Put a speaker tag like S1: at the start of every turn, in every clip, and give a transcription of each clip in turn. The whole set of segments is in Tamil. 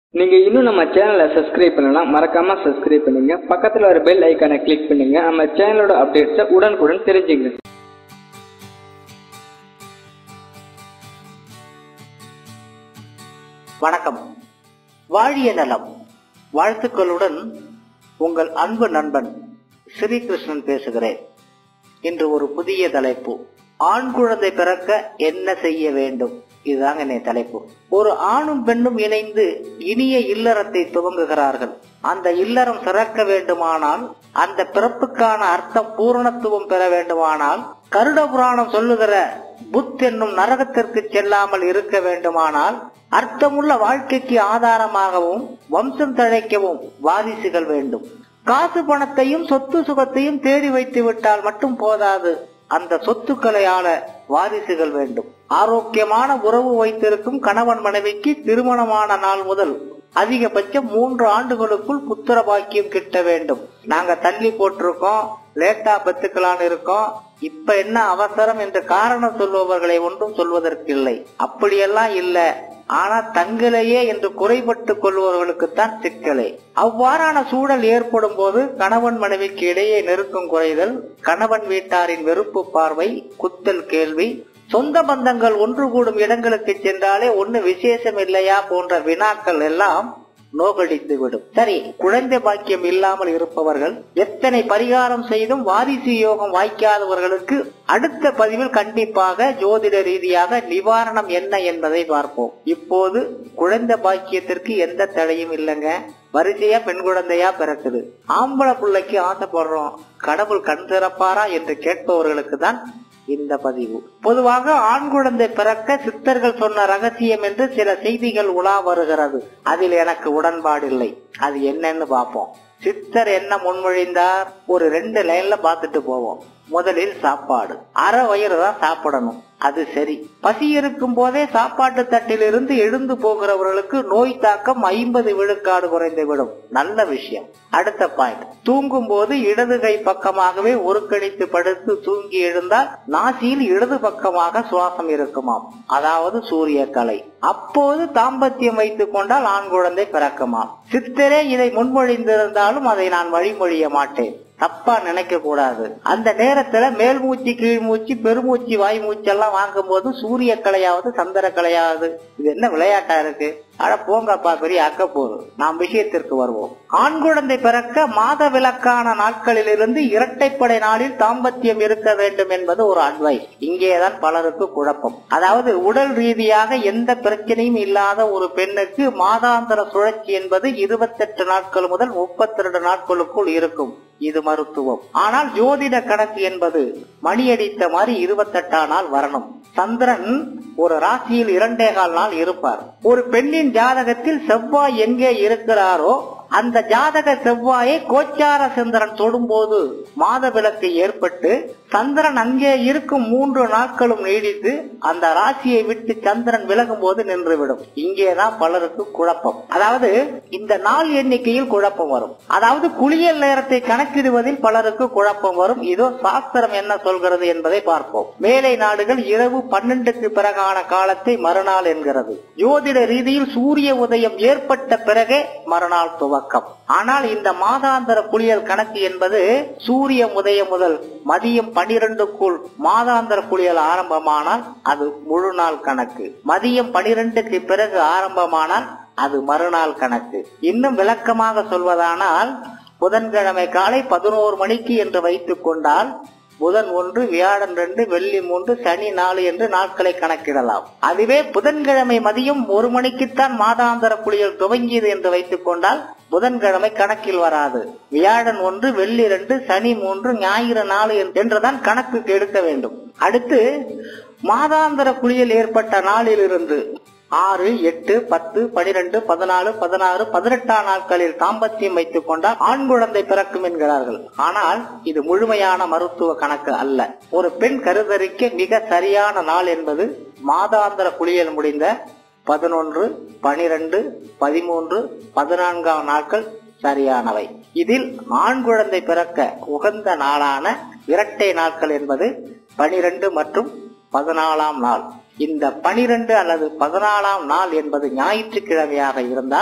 S1: நீங்க இன்னும் நம்ம சேனலை சப்ஸ்கிரைப் பண்ணலாம் மறக்காம சப்ஸ்கிரைப் பண்ணுங்க பக்கத்துல ஒரு பெல் ஐக்கானை கிளிக் பண்ணுங்க நம்ம சேனலோட அப்டேட்ஸை உடனுக்குடன் தெரிஞ்சுங்க
S2: வணக்கம் வாழிய நலம் வாழ்த்துக்களுடன் உங்கள் அன்பு நண்பன் ஸ்ரீகிருஷ்ணன் பேசுகிறேன் இன்று ஒரு புதிய தலைப்பு ஆண் குழந்தை பிறக்க என்ன செய்ய வேண்டும் இதுதாங்க என்னை தலைப்பு ஒரு ஆணும் பெண்ணும் இணைந்து இனிய இல்லறத்தை துவங்குகிறார்கள் அந்த இல்லறம் சிறக்க வேண்டுமானால் அந்த பிறப்புக்கான அர்த்தம் பூரணத்துவம் பெற வேண்டுமானால் கருட புராணம் சொல்லுகிற புத் என்னும் நரகத்திற்கு செல்லாமல் இருக்க வேண்டுமானால் அர்த்தமுள்ள வாழ்க்கைக்கு ஆதாரமாகவும் வம்சம் தழைக்கவும் வாரிசுகள் வேண்டும் காசு பணத்தையும் சொத்து சுகத்தையும் தேடி வைத்து விட்டால் மட்டும் போதாது அந்த சொத்துக்களை ஆள வாரிசுகள் வேண்டும் ஆரோக்கியமான உறவு வைத்திருக்கும் கணவன் மனைவிக்கு திருமணமான நாள் முதல் அதிகபட்சம் மூன்று ஆண்டுகளுக்குள் புத்திர பாக்கியம் கிட்ட வேண்டும் நாங்க தள்ளி போட்டிருக்கோம் லேட்டா பெத்துக்கலான்னு இருக்கோம் இப்ப என்ன அவசரம் என்று காரணம் சொல்பவர்களை ஒன்றும் சொல்வதற்கில்லை அப்படியெல்லாம் இல்ல ஆனா தங்களையே என்று குறைபட்டுக் கொள்பவர்களுக்குத்தான் சிக்கலே அவ்வாறான சூழல் ஏற்படும் போது கணவன் மனைவிக்கு இடையே நெருக்கம் குறைதல் கணவன் வீட்டாரின் வெறுப்பு பார்வை குத்தல் கேள்வி சொந்த பந்தங்கள் ஒன்று கூடும் இடங்களுக்கு சென்றாலே ஒண்ணு விசேஷம் இல்லையா போன்ற வினாக்கள் எல்லாம் நோகடித்து விடும் சரி குழந்தை பாக்கியம் இல்லாமல் இருப்பவர்கள் எத்தனை பரிகாரம் செய்தும் வாரிசு யோகம் வாய்க்காதவர்களுக்கு அடுத்த பதிவில் கண்டிப்பாக ஜோதிட ரீதியாக நிவாரணம் என்ன என்பதை பார்ப்போம் இப்போது குழந்தை பாக்கியத்திற்கு எந்த தடையும் இல்லைங்க வரிசையா பெண் குழந்தையா பிறக்குது ஆம்பளை பிள்ளைக்கு ஆசைப்படுறோம் கடவுள் கண் திறப்பாரா என்று கேட்பவர்களுக்கு தான் இந்த பதிவு பொதுவாக ஆண் குழந்தை பிறக்க சித்தர்கள் சொன்ன ரகசியம் என்று சில செய்திகள் உலா வருகிறது அதில் எனக்கு உடன்பாடில்லை அது என்னன்னு பார்ப்போம் சித்தர் என்ன முன்மொழிந்தார் ஒரு ரெண்டு லைன்ல பார்த்துட்டு போவோம் முதலில் சாப்பாடு அரை வயிறு தான் சாப்பிடணும் அது சரி பசி இருக்கும் போதே சாப்பாட்டு தட்டிலிருந்து எழுந்து போகிறவர்களுக்கு நோய் தாக்கம் ஐம்பது விழுக்காடு குறைந்து விடும் நல்ல விஷயம் அடுத்த பாயிண்ட் தூங்கும் போது இடது கை பக்கமாகவே ஒருக்கணித்து படுத்து தூங்கி எழுந்தால் நாசியில் இடது பக்கமாக சுவாசம் இருக்குமாம் அதாவது சூரிய கலை அப்போது தாம்பத்தியம் வைத்துக் கொண்டால் ஆண் குழந்தை பிறக்குமாம் சித்தரே இதை முன்மொழிந்திருந்தாலும் அதை நான் வழிமொழிய மாட்டேன் தப்பா நினைக்க கூடாது அந்த நேரத்துல மேல் மூச்சு கீழ் மூச்சு பெருமூச்சு வாய் மூச்செல்லாம் வாங்கும் போது சூரிய கலையாவது சந்திர கலையாவது இது என்ன விளையாட்டா இருக்கு அட போங்கப்பா பெரிய அக்க போது நாம் விஷயத்திற்கு வருவோம் ஆண் குழந்தை பிறக்க மாத விலக்கான நாட்களிலிருந்து இரட்டைப்படை நாளில் தாம்பத்தியம் இருக்க வேண்டும் என்பது ஒரு அட்வைஸ் இங்கேதான் பலருக்கு குழப்பம் அதாவது உடல் ரீதியாக எந்த பிரச்சனையும் இல்லாத ஒரு பெண்ணுக்கு மாதாந்திர சுழற்சி என்பது இருபத்தெட்டு நாட்கள் முதல் முப்பத்தி ரெண்டு நாட்களுக்குள் இருக்கும் இது மருத்துவம் ஆனால் ஜோதிட கணக்கு என்பது மணி அடித்த மாதிரி இருபத்தெட்டாம் நாள் வரணும் சந்திரன் ஒரு ராசியில் இரண்டே கால் நாள் இருப்பார் ஒரு பெண்ணின் ஜாதகத்தில் செவ்வாய் எங்கே இருக்கிறாரோ அந்த ஜாதக செவ்வாயை கோச்சார சந்திரன் தொடும்போது மாத விளக்கு ஏற்பட்டு சந்திரன் அங்கே இருக்கும் மூன்று நாட்களும் நீடித்து அந்த ராசியை விட்டு சந்திரன் விலகும் போது நின்றுவிடும் இங்கேதான் பலருக்கு குழப்பம் அதாவது இந்த நாள் எண்ணிக்கையில் குழப்பம் வரும் அதாவது குளியல் நேரத்தை கணக்கிடுவதில் பலருக்கு குழப்பம் வரும் இதோ சாஸ்திரம் என்ன சொல்கிறது என்பதை பார்ப்போம் மேலை நாடுகள் இரவு பன்னெண்டுக்கு பிறகான காலத்தை மறுநாள் என்கிறது ஜோதிட ரீதியில் சூரிய உதயம் ஏற்பட்ட பிறகே மறுநாள் துவக்கம் ஆனால் இந்த மாதாந்திர குளியல் கணக்கு என்பது சூரிய உதயம் முதல் மதியம் பனிரெண்டுக்குள் மாதாந்திர குளியல் ஆரம்பமானால் அது முழு நாள் கணக்கு மதியம் பனிரெண்டுக்கு பிறகு ஆரம்பமானால் அது மறுநாள் கணக்கு இன்னும் விளக்கமாக சொல்வதானால் புதன்கிழமை காலை பதினோரு மணிக்கு என்று வைத்துக் கொண்டால் புதன் ஒன்று வியாழன் ரெண்டு வெள்ளி மூன்று சனி நாலு என்று நாட்களை கணக்கிடலாம் அதுவே புதன்கிழமை மதியம் ஒரு மணிக்குத்தான் மாதாந்திர குளியல் துவங்கியது என்று வைத்துக் கொண்டால் புதன்கிழமை கணக்கில் வராது வியாழன் ஒன்று வெள்ளி ரெண்டு சனி மூன்று ஞாயிறு நாலு என்றுதான் கணக்குக்கு எடுக்க வேண்டும் அடுத்து மாதாந்திர குளியல் ஏற்பட்ட நாளிலிருந்து ஆறு எட்டு பத்து பனிரெண்டு பதினாலு பதினாறு பதினெட்டாம் நாட்களில் தாம்பத்தியம் வைத்துக் கொண்டால் ஆண் குழந்தை பிறக்கும் என்கிறார்கள் ஆனால் இது முழுமையான மருத்துவ கணக்கு அல்ல ஒரு பெண் கருதறிக்க மிக சரியான நாள் என்பது மாதாந்திர குளியல் முடிந்த பதினொன்று பனிரெண்டு பதிமூன்று பதினான்காம் நாட்கள் சரியானவை இதில் ஆண் குழந்தை பிறக்க உகந்த நாளான இரட்டை நாட்கள் என்பது பனிரெண்டு மற்றும் பதினாலாம் நாள் இந்த பனிரெண்டு அல்லது பதினாலாம் நாள் என்பது ஞாயிற்றுக்கிழமையாக இருந்தால்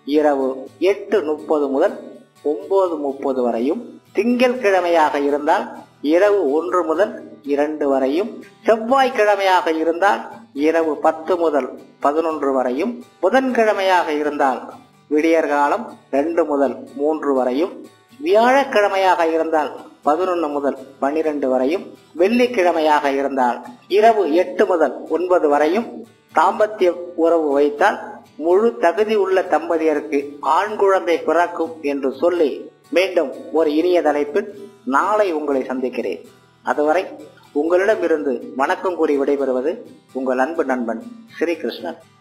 S2: இரவு எட்டு முப்பது முதல் ஒன்பது முப்பது வரையும் திங்கள் கிழமையாக இருந்தால் இரவு ஒன்று முதல் இரண்டு வரையும் செவ்வாய் கிழமையாக இருந்தால் இரவு பத்து முதல் பதினொன்று வரையும் புதன்கிழமையாக இருந்தால் விடியற்காலம் ரெண்டு முதல் மூன்று வரையும் வியாழக்கிழமையாக இருந்தால் பதினொன்று முதல் பனிரெண்டு வரையும் வெள்ளிக்கிழமையாக இருந்தால் இரவு எட்டு முதல் ஒன்பது வரையும் தாம்பத்திய உறவு வைத்தால் முழு தகுதி உள்ள தம்பதியருக்கு ஆண் குழந்தை பிறக்கும் என்று சொல்லி மீண்டும் ஒரு இனிய தலைப்பில் நாளை உங்களை சந்திக்கிறேன் அதுவரை உங்களிடமிருந்து வணக்கம் கூறி விடைபெறுவது உங்கள் அன்பு நண்பன் ஸ்ரீகிருஷ்ணன்